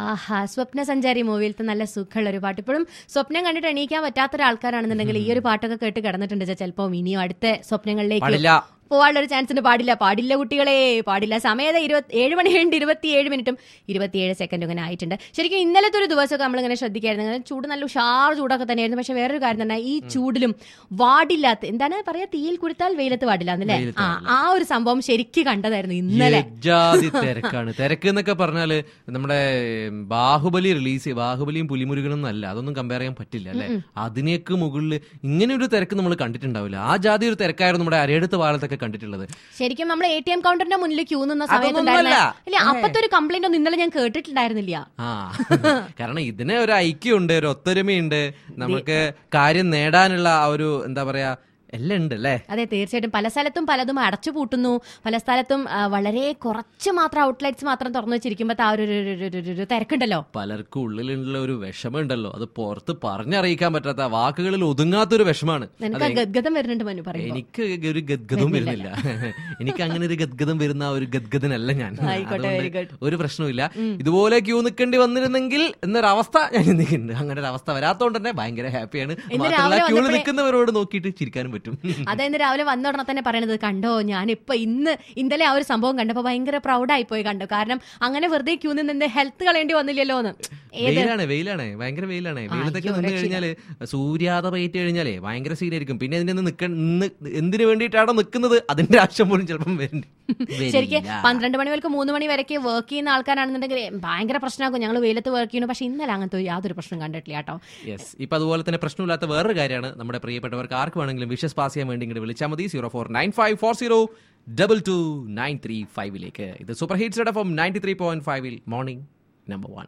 ആഹാ സ്വപ്ന സഞ്ചാരി മൂവിയിലത്തെ നല്ല സുഖമുള്ള ഒരു പാട്ട് ഇപ്പോഴും സ്വപ്നം കണ്ടിട്ട് എണീക്കാൻ പറ്റാത്ത ഒരാൾക്കാരാണെന്നുണ്ടെങ്കിൽ ഈ ഒരു പാട്ടൊക്കെ കേട്ട് കിടന്നിട്ടുണ്ട് ചിലപ്പോൾ ഇനിയും അടുത്ത സ്വപ്നങ്ങളിലേക്ക് പാടില്ല പോവാനുള്ള ഒരു ചാൻസിന് പാടില്ല പാടില്ല കുട്ടികളെ പാടില്ല സമയത്ത് ഇരുപത്തി ഏഴ് മണി കഴിഞ്ഞ് ഇരുപത്തിയേഴ് മിനിറ്റും ഇരുപത്തിയേഴ് സെക്കൻഡും ഇങ്ങനെ ആയിട്ടുണ്ട് ശരിക്കും ഇന്നലത്തെ ഒരു ദിവസമൊക്കെ നമ്മളിങ്ങനെ ശ്രദ്ധിക്കായിരുന്നു കാരണം ചൂട് നല്ല ഉഷാർ ചൂടൊക്കെ തന്നെയായിരുന്നു പക്ഷെ വേറൊരു കാര്യം തന്നെ ഈ ചൂടിലും വാടില്ലാത്ത എന്താണ് പറയാ തീയിൽ കുരുത്താൽ വെയിലത്ത് പാടില്ല എന്നല്ലേ ആ ആ ഒരു സംഭവം ശരിക്കും കണ്ടതായിരുന്നു ഇന്നലെ ജാതി തിരക്കാണ് തിരക്ക് എന്നൊക്കെ പറഞ്ഞാല് നമ്മുടെ ബാഹുബലി റിലീസ് ബാഹുബലിയും പുലിമുരുകനും അല്ല അതൊന്നും കമ്പയർ ചെയ്യാൻ പറ്റില്ല അല്ലെ അതിനേക്ക് മുകളിൽ ഇങ്ങനെ ഒരു തിരക്ക് നമ്മൾ കണ്ടിട്ടുണ്ടാവില്ല ആ ജാതി ഒരു തിരക്കായിരുന്നു നമ്മുടെ അരയെടുത്ത പാലത്തൊക്കെ കണ്ടിട്ടുള്ളത് ശരിക്കും നമ്മൾ എ ടി എം കൗണ്ടറിന്റെ മുന്നിൽ ക്യൂ നിന്ന സമയത്ത് അതൊന്നുമല്ല. ഉണ്ടായിരുന്ന- ഇല്ല അപ്പത്തെ ഒരു കംപ്ലൈന്റ് ഒന്നും ഇന്നലെ ഞാൻ കേട്ടിട്ടുണ്ടായിരുന്നില്ല ആ കാരണം ഇതിന് ഒരു ഐക്യമുണ്ട് ഒരു ഒത്തൊരുമയുണ്ട് നമുക്ക് കാര്യം നേടാനുള്ള ആ ഒരു എന്താ പറയാ എല്ലാം ഉണ്ട് അല്ലേ അതെ തീർച്ചയായിട്ടും പല സ്ഥലത്തും പലതും അടച്ചു പൂട്ടുന്നു പല സ്ഥലത്തും ആ, വളരെ കുറച്ച് മാത്രം ഔട്ട്ലെറ്റ്സ് മാത്രം തുറന്നു വെച്ചിരിക്കുമ്പോൾ ആ ഒരു ഒരു- ഒരു- ഒരു- ഒരു- ഒരു തിരക്കുണ്ടല്ലോ പലർക്കും ഉള്ളിലുള്ള ഒരു വിഷമമുണ്ടല്ലോ അത് പുറത്ത് പറഞ്ഞറിയിക്കാൻ പറ്റാത്ത വാക്കുകളിൽ ഒതുങ്ങാത്തൊരു വിഷമാണ് നിനക്ക് ആ ഗദ്ഗതം വരുന്നുണ്ട് മനു പറയും എനിക്ക് ഒരു ഗദ്ഗതവും വരുന്നില്ല എനിക്ക് അങ്ങനെ ഒരു ഗദ്ഗതം വരുന്ന ആ ഒരു ഗദ്ഗതനല്ല ഞാൻ ആയിക്കോട്ടെ, അതുകൊണ്ട് very good. ഒരു പ്രശ്നവുമില്ല ഇതുപോലെ ക്യൂ നിൽക്കേണ്ടി വന്നിരുന്നെങ്കിൽ എന്നൊരവസ്ഥ ഞാൻ നിൽക്കുന്നുണ്ട് അങ്ങനെ ഒരു അവസ്ഥ വരാത്തോണ്ട് തന്നെ ഭയങ്കര ഹാപ്പിയാണ് മാത്രമല്ല രാവിലെ ക്യൂവിൽ വന്നപ്പോഴേ- നിൽക്കുന്നവരോട് നോക്കിയിട്ട് ചിരിക്കാനും പറ്റും അതെന്ന് രാവിലെ വന്ന ഉടനെ തന്നെ പറയണത് കണ്ടോ ഞാൻ ഇപ്പൊ ഇന്ന് ഇന്നലെ ആ ഒരു സംഭവം കണ്ടപ്പോ ഭയങ്കര പ്രൗഡായി പോയി കണ്ടു കാരണം അങ്ങനെ വെറുതെ ക്യൂ നിന്ന് ഹെൽത്ത് കളയേണ്ടി വന്നില്ലല്ലോ എന്ന് ഏത് വെയിലാണ് വെയിലാണ് ഭയങ്കര വെയിലാണ് വെയിലത്തൊക്കെ അയ്യോ, നിന്ന് രക്ഷിതാ. കഴിഞ്ഞാല് സൂര്യാതപ ഏറ്റ് കഴിഞ്ഞാലേ ഭയങ്കര സീനായിരിക്കും പിന്നെ ഇതിന്റെ നിന്ന് നിക്ക നിന്ന് എന്തിനു വേണ്ടിയിട്ടാണോ നിൽക്കുന്നത് അതിന്റെ ആവശ്യം പോലും ചിലപ്പം വരണ്ട ശരിക്കും പന്ത്രണ്ട് മണി മുതൽക്ക് മൂന്ന് മണി വരെയൊക്കെ വർക്ക് ചെയ്യുന്ന ആൾക്കാരാണെന്നുണ്ടെങ്കിൽ ഭയങ്കര പ്രശ്നമാകും ഞങ്ങൾ വെയിലത്ത് വർക്ക് ചെയ്യണം പക്ഷെ ഇന്നലെ അങ്ങനത്തെ യാതൊരു പ്രശ്നം കണ്ടിട്ടില്ല കേട്ടോ യെസ് ഇപ്പൊ അതുപോലെ തന്നെ പ്രശ്നമില്ലാത്ത വേറൊരു കാര്യമാണ് നമ്മുടെ പ്രിയപ്പെട്ടവർക്ക് ആർക്ക് വേണമെങ്കിലും വിഷസ് പാസ് ചെയ്യാൻ വേണ്ടി ഇങ്ങോട്ട് വിളിച്ചാൽ മതി zero four nine five four zero double two nine three ഫൈവിലേക്ക് ഇത് super hits from ninety three point ഫൈവിൽ മോർണിംഗ് നമ്പർ വൺ